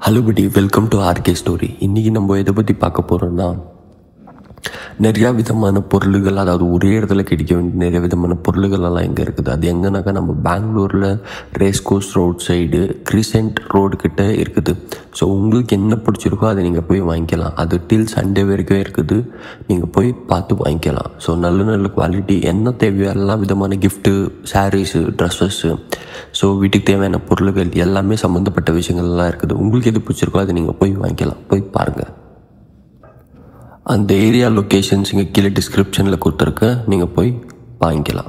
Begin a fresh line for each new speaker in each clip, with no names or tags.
hello படி welcome to RK story இன்றைக்கி நம்ம எதை பற்றி பார்க்க போகிறோம்னா நிறையா விதமான பொருள்கள் அதாவது ஒரே இடத்துல கிடைக்க வேண்டிய நிறைய விதமான பொருள்கள் எல்லாம் இங்கே இருக்குது அது எங்கன்னாக்கா நம்ம பெங்களூரில் race course road side crescent road கிட்ட இருக்குது ஸோ உங்களுக்கு என்ன பிடிச்சிருக்கோ அதை நீங்கள் போய் வாங்கிக்கலாம் அது டில் சண்டே வரைக்கும் இருக்குது நீங்கள் போய் பார்த்து வாங்கிக்கலாம் ஸோ நல்ல நல்ல குவாலிட்டி என்ன தேவையோ எல்லா விதமான கிஃப்ட்டு சாரீஸு ட்ரெஸ்ஸஸ்ஸு ஸோ வீட்டுக்கு தேவையான பொருள்கள் எல்லாமே சம்மந்தப்பட்ட விஷயங்கள்லாம் இருக்குது உங்களுக்கு எது பிடிச்சிருக்கோ அதை நீங்கள் போய் வாங்கிக்கலாம் போய் பாருங்கள் அந்த ஏரியா லொக்கேஷன்ஸ் இங்கே கீழே டிஸ்கிரிப்ஷனில் கொடுத்துருக்கேன் நீங்கள் போய் வாங்கிக்கலாம்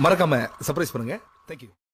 மறக்காம சர்ப்ரைஸ் பண்ணுங்க தேங்க்யூ